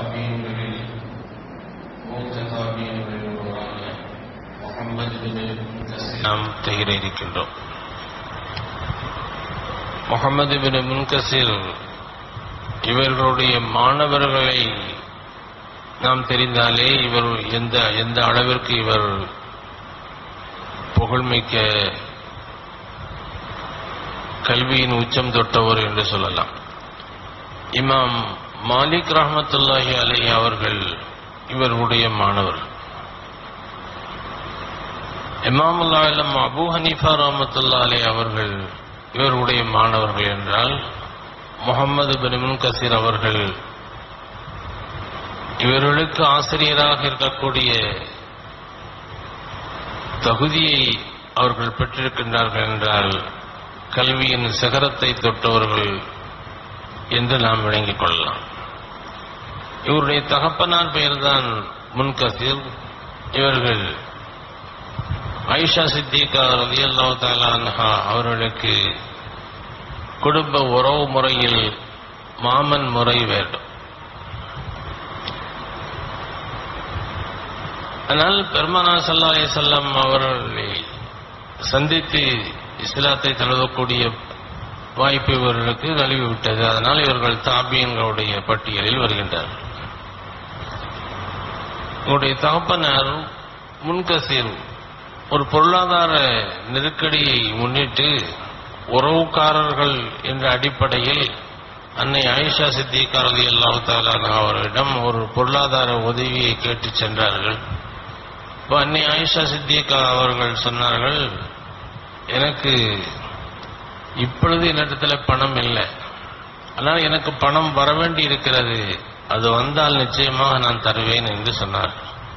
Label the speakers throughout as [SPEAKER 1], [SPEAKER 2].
[SPEAKER 1] தாபியங்களில் மூத்த தாபியங்களில் ஒருவரான முகமது பின் முன்கசிர் நாம் தகிர இருக்கின்றோம் முகமது பின் முன்கசிர் இவர்களுடைய மாணவர்களை நாம் தெரிந்தாலே இவர் எந்த எந்த அளவிற்கு இவர் புகழ்மிக்க கல்வியின் உச்சம் தொட்டவர் என்று சொல்லலாம் இமாம் மாலிக் ரஹமத்துல்லாஹி அலை அவர்கள் இவர்களுடைய மாணவர் இமாமுல்லாஹிலம் அபு ஹனீஃபா ரஹமத்துல்லா அலை அவர்கள் இவர்களுடைய மாணவர்கள் என்றால் முகமது பின் முன்கசீர் அவர்கள் இவர்களுக்கு ஆசிரியராக இருக்கக்கூடிய தகுதியை அவர்கள் பெற்றிருக்கின்றார்கள் என்றால் கல்வியின் சிகரத்தை தொட்டவர்கள் என்று நாம் விளங்கிக் கொள்ளலாம் இவருடைய தகப்பனார் பெயர்தான் முன்கசீர் இவர்கள் ஐஷா சித்திகா ரலியல்லாஹு தஆலா அன்ஹா அவர்களுக்கு குடும்ப உறவு முறையில் மாமன் முறை வேண்டும் ஆனால் பெருமானா சல்லா செல்லம் அவர்களை சந்தித்து இஸ்லாத்தை தழுவக்கூடிய வாய்ப்பு இவர்களுக்கு நழுவிவிட்டது அதனால் இவர்கள் தாபியன்களுடைய பட்டியலில் வருகின்றார்கள் இவருடைய தகப்பனார் முன்கசீர் ஒரு பொருளாதார நெருக்கடியை முன்னிட்டு உறவுக்காரர்கள் என்ற அடிப்படையில் அன்னை ஆயிஷா சித்திகா ரலி அல்லாஹு அவரிடம் ஒரு பொருளாதார உதவியை கேட்டு சென்றார்கள் இப்போ அன்னை ஆயிஷா சித்திகா அவர்கள் சொன்னார்கள் எனக்கு இப்பொழுது என்னிடத்தில் பணம் இல்லை ஆனால் எனக்கு பணம் வர வேண்டி இருக்கிறது அது வந்தால் நிச்சயமாக நான் தருவேன் என்று சொன்னார்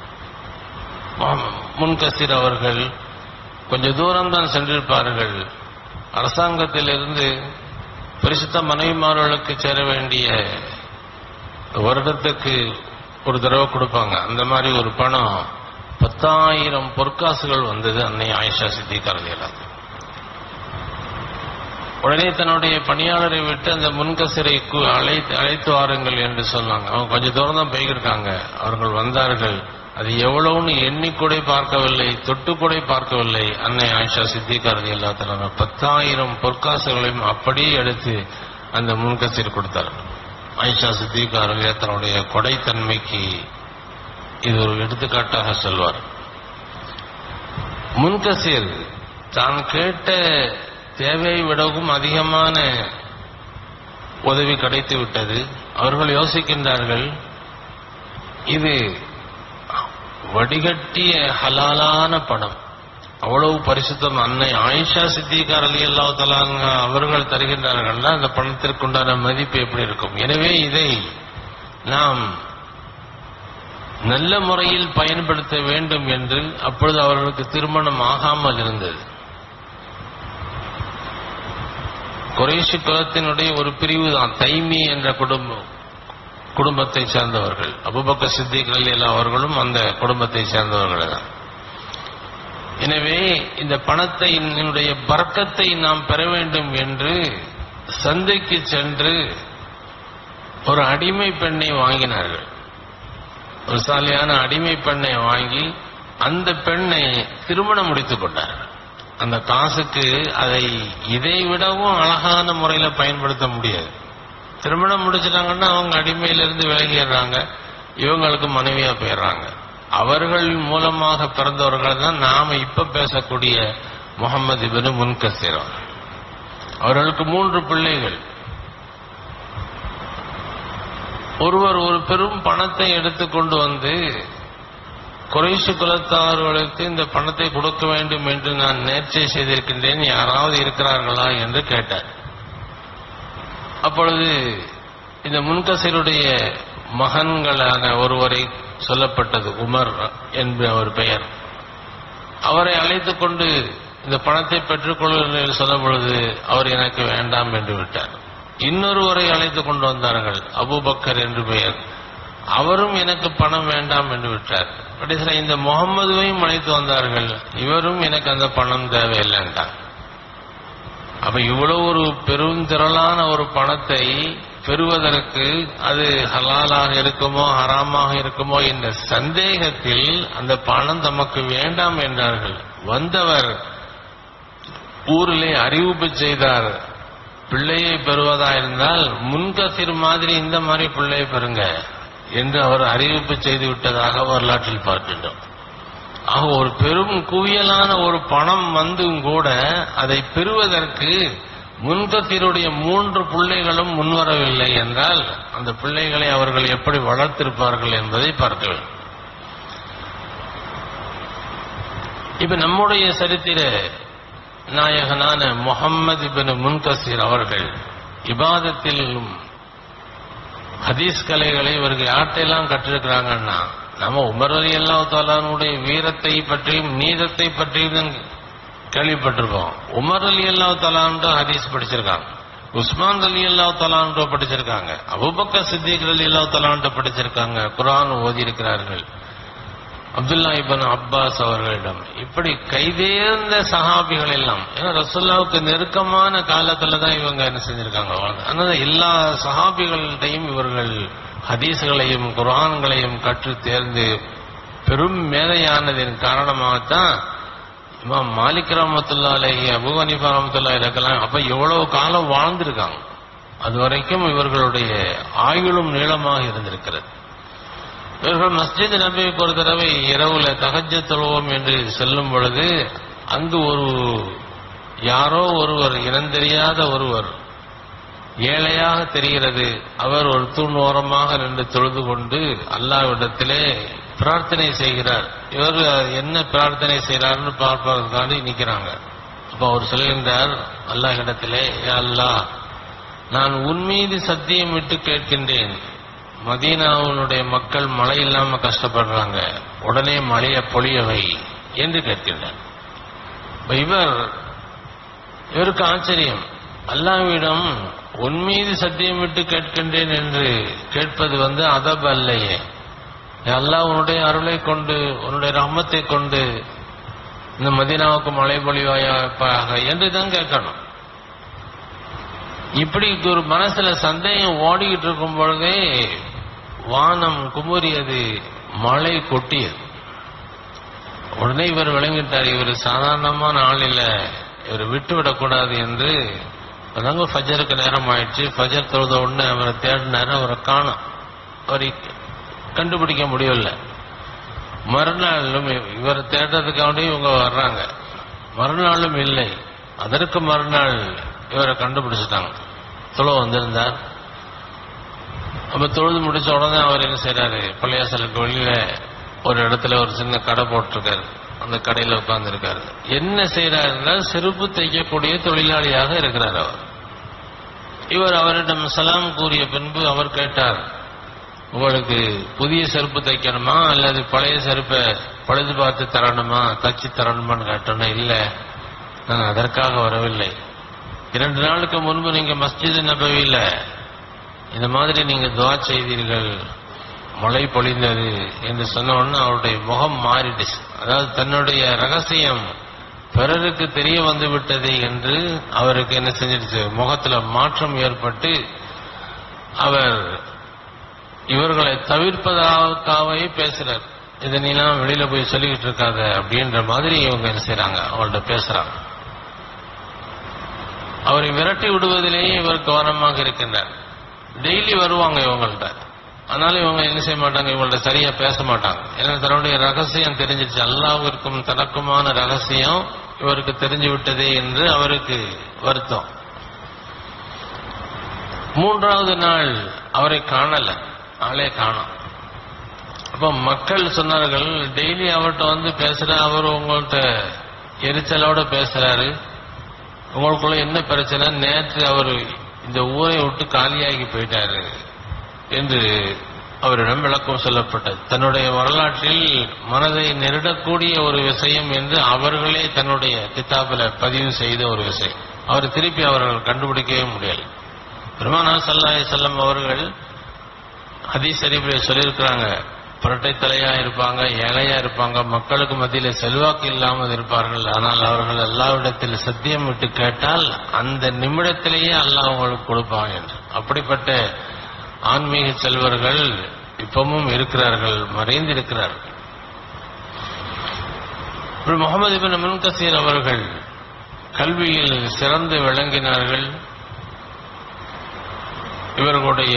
[SPEAKER 1] முன்கசீர் அவர்கள் கொஞ்சம் தூரம் தான் சென்றிருப்பார்கள் அரசாங்கத்திலிருந்து பரிசுத்த மனைவிமார்களுக்கு சேர வேண்டிய வருடத்துக்கு ஒரு தடவை கொடுப்பாங்க அந்த மாதிரி ஒரு பணம் பத்தாயிரம் பொற்காசுகள் வந்தது அன்னை ஆயிஷா சித்திகாரதியெல்லாம் உடனே தன்னுடைய பணியாளரை விட்டு அந்த முன்கசிரை அழைத்து அழைத்து வாருங்கள் என்று சொன்னாங்க அவங்க கொஞ்சம் தூரம் தான் போய்கிருக்காங்க அவர்கள் வந்தார்கள் அது எவ்வளவுன்னு எண்ணிக்கூட பார்க்கவில்லை தொட்டு கூட பார்க்கவில்லை அன்னை ஆயிஷா சித்திகாரதி எல்லாத்தனாங்க பத்தாயிரம் பொற்காசுகளையும் அப்படியே எடுத்து அந்த முன்கசிர் கொடுத்தார்கள் ஆயிஷா சித்திகாரதி தன்னுடைய கொடைத்தன்மைக்கு இது ஒரு எடுத்துக்காட்டாக சொல்வார் முன்கசீர் தான் கேட்ட தேவையை விடவும் அதிகமான உதவி கிடைத்து விட்டது அவர்கள் யோசிக்கின்றார்கள் இது வடிகட்டிய ஹலாலான பணம் அவ்வளவு பரிசுத்தம் அன்னை ஆயிஷா சித்திகார் அலி அல்லா அவர்கள் தருகின்றார்கள்னா அந்த பணத்திற்குண்டான மதிப்பு எப்படி இருக்கும் எனவே இதை நாம் நல்ல முறையில் பயன்படுத்த வேண்டும் என்று அப்பொழுது அவர்களுக்கு திருமணம் ஆகாமல் இருந்தது குறைஷி குலத்தினுடைய ஒரு பிரிவு தான் தைமி என்ற குடும்பம் குடும்பத்தை சேர்ந்தவர்கள் அபுபக்க சித்திகள் எல்லாம் அவர்களும் அந்த குடும்பத்தை சேர்ந்தவர்கள் தான் எனவே இந்த பணத்தை என்னுடைய பறக்கத்தை நாம் பெற வேண்டும் என்று சந்தைக்கு சென்று ஒரு அடிமை பெண்ணை வாங்கினார்கள் ஒரு சாலையான அடிமை பெண்ணை வாங்கி அந்த பெண்ணை திருமணம் முடித்துக் கொண்டார்கள் அந்த காசுக்கு அதை இதை விடவும் அழகான முறையில் பயன்படுத்த முடியாது திருமணம் முடிச்சிட்டாங்கன்னா அவங்க அடிமையிலிருந்து விலகிடுறாங்க இவங்களுக்கு மனைவியா போயிடுறாங்க அவர்கள் மூலமாக பிறந்தவர்கள் தான் நாம இப்ப பேசக்கூடிய முகமது இபின் முன்கசீர் அவர்களுக்கு மூன்று பிள்ளைகள் ஒருவர் ஒரு பெரும் பணத்தை எடுத்துக்கொண்டு வந்து குறைசு குலத்தார்களுக்கு இந்த பணத்தை கொடுக்க வேண்டும் என்று நான் நேர்ச்சை செய்திருக்கின்றேன் யாராவது இருக்கிறார்களா என்று கேட்டார் அப்பொழுது இந்த முன்கசருடைய மகன்களான ஒருவரை சொல்லப்பட்டது உமர் என்ப அவர் பெயர் அவரை அழைத்துக் கொண்டு இந்த பணத்தை பெற்றுக்கொள்ளுங்கள் சொல்லும் பொழுது அவர் எனக்கு வேண்டாம் என்று விட்டார் இன்னொருவரை அழைத்துக் கொண்டு வந்தார்கள் அபுபக்கர் என்று பெயர் அவரும் எனக்கு பணம் வேண்டாம் என்று விட்டார் கடைசியில் இந்த முகம்மதுவையும் அழைத்து வந்தார்கள் இவரும் எனக்கு அந்த பணம் தேவையில்லைன்றார் அப்ப இவ்வளவு ஒரு பெரும் திரளான ஒரு பணத்தை பெறுவதற்கு அது ஹலாலாக இருக்குமோ ஹராமாக இருக்குமோ என்ற சந்தேகத்தில் அந்த பணம் தமக்கு வேண்டாம் என்றார்கள் வந்தவர் ஊரிலே அறிவிப்பு செய்தார் பிள்ளையை பெறுவதா இருந்தால் முன்கசிர் மாதிரி இந்த மாதிரி பிள்ளையை பெறுங்க என்று அவர் அறிவிப்பு செய்து விட்டதாக வரலாற்றில் பார்க்கின்றோம் ஆக ஒரு பெரும் குவியலான ஒரு பணம் வந்தும் கூட அதை பெறுவதற்கு முன்கத்தினுடைய மூன்று பிள்ளைகளும் முன்வரவில்லை என்றால் அந்த பிள்ளைகளை அவர்கள் எப்படி வளர்த்திருப்பார்கள் என்பதை பார்க்க வேண்டும் இப்ப நம்முடைய சரித்திர நாயகனான முகம்மது இபின் முன்கசீர் அவர்கள் இபாதத்திலும் ஹதீஸ் கலைகளை இவர்கள் யார்ட்டையெல்லாம் கற்றிருக்கிறாங்கன்னா நம்ம உமர் அலி அல்லாஹாலுடைய வீரத்தை பற்றியும் நீதத்தை பற்றியும் தான் கேள்விப்பட்டிருக்கோம் உமர் அலி அல்லா தலான்ற ஹதீஸ் படிச்சிருக்காங்க உஸ்மான் அலி அல்லா தலான்ற படிச்சிருக்காங்க அபுபக்கர் சித்திக் அலி அல்லா தலான்ற படிச்சிருக்காங்க குரான் ஓதி இருக்கிறார்கள் அப்துல்லா இபன் அப்பாஸ் அவர்களிடம் இப்படி கைதேர்ந்த சஹாபிகள் எல்லாம் ஏன்னா ரசுல்லாவுக்கு நெருக்கமான காலத்துல தான் இவங்க என்ன செஞ்சிருக்காங்க அதனால எல்லா சஹாபிகள்கிட்டையும் இவர்கள் ஹதீஸ்களையும் குரான்களையும் கற்று தேர்ந்து பெரும் மேதையானதின் காரணமாகத்தான் இமாம் மாலிக் ரஹமத்துல்லா அலைஹி அபு ஹனீஃபா ரஹமத்துல்லா இருக்கலாம் அப்ப எவ்வளவு காலம் வாழ்ந்திருக்காங்க அது வரைக்கும் இவர்களுடைய ஆயுளும் நீளமாக இருந்திருக்கிறது இவர்கள் மஸ்ஜித் நபியை ஒரு தடவை இரவுல தகஜ தொழுவோம் என்று செல்லும் பொழுது அங்கு ஒரு யாரோ ஒருவர் இனந்தெரியாத ஒருவர் ஏழையாக தெரிகிறது அவர் ஒரு தூண் ஓரமாக நின்று தொழுது கொண்டு அல்லாவிடத்திலே பிரார்த்தனை செய்கிறார் இவர் என்ன பிரார்த்தனை செய்கிறார்னு பார்ப்பதற்காண்டி நிற்கிறாங்க அப்ப அவர் சொல்கின்றார் அல்லாஹ்விடத்திலே "யா அல்லாஹ் நான் உன் மீது சத்தியம் விட்டு கேட்கின்றேன் மதீனாவினுடைய மக்கள் மழை இல்லாம கஷ்டப்படுறாங்க உடனே மழையை பொழியவை என்று கேட்கின்றார் இப்ப இவர் இவருக்கு ஆச்சரியம் அல்லாவிடம் உன் மீது சத்தியம் விட்டு கேட்கின்றேன் என்று கேட்பது வந்து அதப் அல்லையே யா அல்லாஹ் உன்னுடைய அருளை கொண்டு உன்னுடைய ரஹமத்தை கொண்டு இந்த மதீனாவுக்கு மழை பொழிவாயாக என்று தான் கேட்கணும் இப்படி ஒரு மனசுல சந்தேகம் ஓடிக்கிட்டு இருக்கும் பொழுதே வானம் குமுறியது மழை கொட்டியது உடனே இவர் விளங்கிட்டார் இவர் சாதாரணமான ஆள் இல்ல இவர் விட்டு விடக்கூடாது என்று அதாங்க ஃபஜருக்கு நேரம் ஆயிடுச்சு ஃபஜர் தொழுத உடனே அவரை தேடினாரு அவரை காணோம் அவரை கண்டுபிடிக்க முடியல மறுநாளும் இவரை தேடுறதுக்காண்டி இவங்க வர்றாங்க மறுநாளும் இல்லை அதற்கு மறுநாள் இவரை கண்டுபிடிச்சிட்டாங்க தொழ வந்திருந்தார் அப்ப தொழுது முடிச்ச உடனே அவர் என்ன செய்யறாரு பள்ளியாசலுக்கு வெளியில ஒரு இடத்துல ஒரு சின்ன கடை போட்டிருக்காரு அந்த கடையில உட்கார்ந்து இருக்காரு என்ன செய்யறாருன்னா செருப்பு தைக்கக்கூடிய தொழிலாளியாக இருக்கிறார் அவர் இவர் அவரிடம் சலாம் கூறிய பின்பு அவர் கேட்டார் உங்களுக்கு புதிய செருப்பு தைக்கணுமா அல்லது பழைய செருப்பை பழுது பார்த்து தரணுமா தச்சு தரணுமான்னு கேட்டோன்னா இல்ல நான் அதற்காக வரவில்லை இரண்டு நாளுக்கு முன்பு நீங்க மஸ்ஜித் நபவியில இந்த மாதிரி நீங்க துவா செய்தீர்கள் மழை பொழிந்தது என்று சொன்ன உடனே அவருடைய முகம் மாறிடுச்சு அதாவது தன்னுடைய ரகசியம் பிறருக்கு தெரிய வந்து விட்டது என்று அவருக்கு என்ன செஞ்சிடுச்சு முகத்துல மாற்றம் ஏற்பட்டு அவர் இவர்களை தவிர்ப்பதற்காகவே பேசுறார் இதை நீலாம் வெளியில போய் சொல்லிக்கிட்டு இருக்காத அப்படின்ற மாதிரி இவங்க என்ன செய்றாங்க அவங்கள்ட்ட பேசுறாங்க அவரை விரட்டி விடுவதிலேயே இவர் கவனமாக இருக்கின்றார் டெய்லி வருவாங்க இவங்கள்ட்ட அதனால இவங்க என்ன செய்ய மாட்டாங்க இவங்கள்ட்ட சரியா பேச மாட்டாங்க ஏன்னா தன்னுடைய ரகசியம் தெரிஞ்சிருச்சு அல்லாவிற்கும் தனக்குமான ரகசியம் இவருக்கு தெரிஞ்சு விட்டதே என்று அவருக்கு வருத்தம் மூன்றாவது நாள் அவரை காணல ஆளே காணோம் அப்ப மக்கள் சொன்னார்கள் டெய்லி அவர்கிட்ட வந்து பேசுற அவர் உங்கள்கிட்ட எரிச்சலோட பேசுறாரு உங்களுக்குள்ள என்ன பிரச்சனை நேற்று அவர் இந்த ஊரை விட்டு காலியாகி போயிட்டாரு என்று அவரிடம் விளக்கம் சொல்லப்பட்டது தன்னுடைய வரலாற்றில் மனதை நெருடக்கூடிய ஒரு விஷயம் என்று அவர்களே தன்னுடைய கிதாபில் பதிவு செய்த ஒரு விஷயம் அவர் திருப்பி அவர்கள் கண்டுபிடிக்கவே முடியல பெருமானா சல்லாஹ் செல்லம் அவர்கள் ஹதீஸ் ஷரீஃபில் சொல்லியிருக்கிறாங்க புரட்டை தலையா இருப்பாங்க ஏழையா இருப்பாங்க மக்களுக்கு மத்தியில செல்வாக்கு இல்லாமல் இருப்பார்கள் ஆனால் அவர்கள் எல்லாவிடத்தில் சத்தியம் விட்டு கேட்டால் அந்த நிமிடத்திலேயே அல்லாஹ் அவங்களுக்கு கொடுப்பாங்க என்று அப்படிப்பட்ட ஆன்மீக செல்வர்கள் இப்பவும் இருக்கிறார்கள் மறைந்திருக்கிறார்கள் இப்படி முகமது இபின் முன்கசீர் அவர்கள் கல்வியில் சிறந்து விளங்கினார்கள் இவர்களுடைய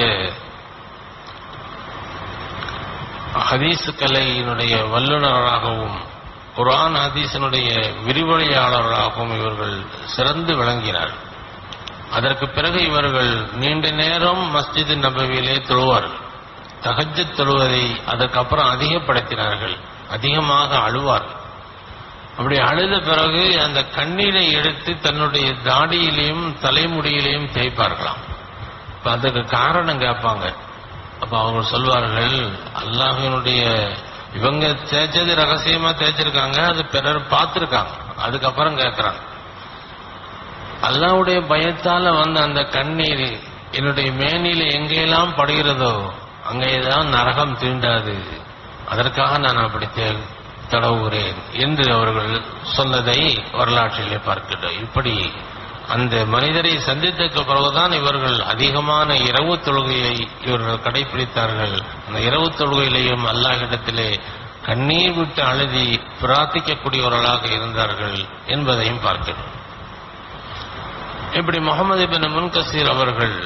[SPEAKER 1] ஹதீஸ் கலையினுடைய வல்லுநராகவும் குர்ஆன் ஹதீஸினுடைய விரிவழியாளராகவும் இவர்கள் சிறந்து விளங்கினார் அதற்கு பிறகு இவர்கள் நீண்ட நேரம் மஸ்ஜித் நபவியிலே தொழுவார்கள் தஹஜ்ஜத் தொழுவதை அதற்கப்புறம் அதிகப்படுத்தினார்கள் அதிகமாக அழுவார்கள் அப்படி அழுத பிறகு அந்த கண்ணீரை எடுத்து தன்னுடைய தாடியிலையும் தலைமுடியிலையும் தேய்ப்பார்களாம் இப்ப அதுக்கு காரணம் கேட்பாங்க அப்ப அவங்க சொல்வார்கள் அல்லாஹினுடைய இவங்க தேய்ச்சது ரகசியமா தேய்ச்சிருக்காங்க அது பிறர் பார்த்திருக்காங்க அதுக்கப்புறம் கேட்கறாங்க அல்லாஹ்வுடைய பயத்தால வந்த அந்த கண்ணீர் என்னுடைய மேனியில எங்கெல்லாம் படுகிறதோ அங்கேதான் நரகம் தீண்டாது அதற்காக நான் அப்படி தே- தடவுகிறேன் என்று அவர்கள் சொன்னதை வரலாற்றிலே பார்க்கிறோம் இப்படி அந்த மனிதரை சந்தித்ததுக்கு பிறகுதான் இவர்கள் அதிகமான இரவு தொழுகையை இவர்கள் கடைபிடித்தார்கள் அந்த இரவு தொழுகையிலேயும் அல்லாஹ்விடத்திலே கண்ணீர் விட்டு அழுதி பிரார்த்திக்கக்கூடியவர்களாக இருந்தார்கள் என்பதையும் பார்க்கிறோம் இப்படி முகமது பின் முன்கசீர் அவர்கள்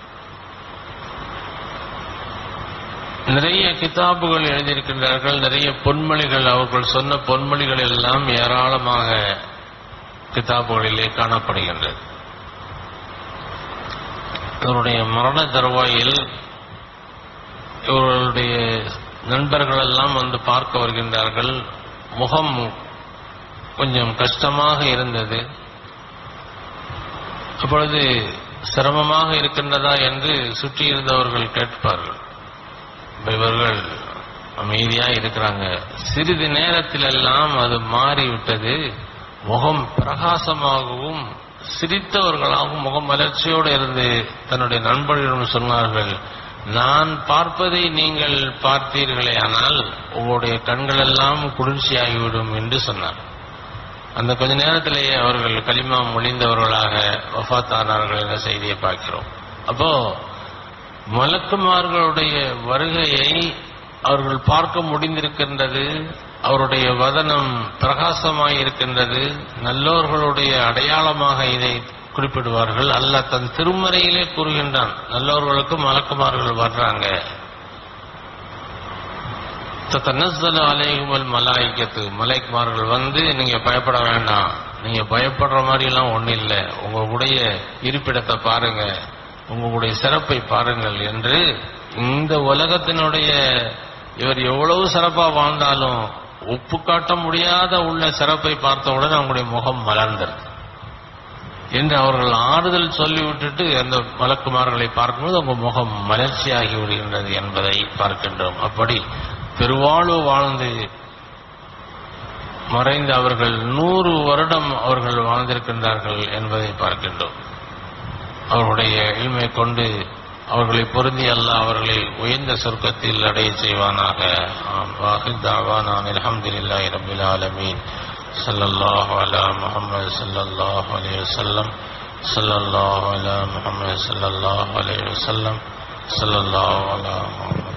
[SPEAKER 1] நிறைய கிதாபுகள் எழுதியிருக்கின்றார்கள் நிறைய பொன்மொழிகள் அவர்கள் சொன்ன பொன்மொழிகள் எல்லாம் ஏராளமாக கிதாபுகளிலே காணப்படுகின்றது இவருடைய மரண தருவாயில் இவர்களுடைய நண்பர்கள் எல்லாம் வந்து பார்க்க வருகின்றார்கள் முகம் கொஞ்சம் கஷ்டமாக இருந்தது அப்பொழுது சிரமமாக இருக்கின்றதா என்று சுற்றியிருந்தவர்கள் கேட்பார்கள் இப்ப இவர்கள் அமைதியா இருக்கிறாங்க சிறிது நேரத்தில் எல்லாம் அது மாறிவிட்டது முகம் பிரகாசமாகவும் சிரித்தவர்களாகவும் முகம் மலர்ச்சியோடு இருந்து தன்னுடைய நண்பர்களிடம் சொன்னார்கள் நான் பார்ப்பதை நீங்கள் பார்த்தீர்களே ஆனால் உங்களுடைய கண்கள் எல்லாம் குளிர்ச்சியாகிவிடும் என்று சொன்னார் அந்த கொஞ்ச நேரத்திலேயே அவர்கள் களிமா மொழிந்தவர்களாக வஃபாத்தானார்கள் என்ற செய்தியை பார்க்கிறோம் அப்போ மலக்குமார்களுடைய வருகையை அவர்கள் பார்க்க முடிந்திருக்கின்றது அவருடைய வதனம் பிரகாசமாய் இருக்கின்றது நல்லோர்களுடைய அடையாளமாக இதை குறிப்பிடுவார்கள் அல்லாஹ் தன் திருமறையிலே கூறுகின்றான் நல்லோர்களுக்கு மலக்குமார்கள் வர்றாங்க தத்தனஸ்ஸலு அலைஹிமுல் மலாயிக்கத்து மலைக்குமார்கள் வந்து நீங்க பயப்பட வேண்டாம் நீங்க பயப்படுற மாதிரி எல்லாம் ஒண்ணு இல்ல உங்களுடைய இருப்பிடத்தை பாருங்க உங்களுடைய சிறப்பை பாருங்கள் என்று இந்த உலகத்தினுடைய இவர் எவ்வளவு சிறப்பா வாழ்ந்தாலும் ஒப்பு காட்ட முடியாத உள்ள சிறப்பை பார்த்தவுடன் அவங்களுடைய முகம் மலர்ந்தது என்று அவர்கள் ஆறுதல் சொல்லி விட்டுட்டு அந்த மலக்குமார்களை பார்க்கும்போது அவங்க முகம் மலர்ச்சியாகி விடுகின்றது என்பதை பார்க்கின்றோம் அப்படி பெருவாழ்வு வாழ்ந்து மறைந்த அவர்கள் நூறு வருடம் அவர்கள் வாழ்ந்திருக்கின்றார்கள் என்பதை பார்க்கின்றோம் அவர்களுடைய இல்மை கொண்டு அவர்களை பொருந்தி அல்ல அவர்களை உயர்ந்த சொர்க்கத்தில் அடைய செய்வானாக ஆம். வாஹித் தாவானான் அல்ஹம்துலில்லாஹி ரப்பில் ஆலமீன் ஸல்லல்லாஹு அலா முஹம்மது ஸல்லல்லாஹு அலைஹி வஸல்லம் ஸல்லல்லாஹு அலா முஹம்மது ஸல்லல்லாஹு அலைஹி வஸல்லம் ஸல்லல்லாஹு அலா முஹம்மது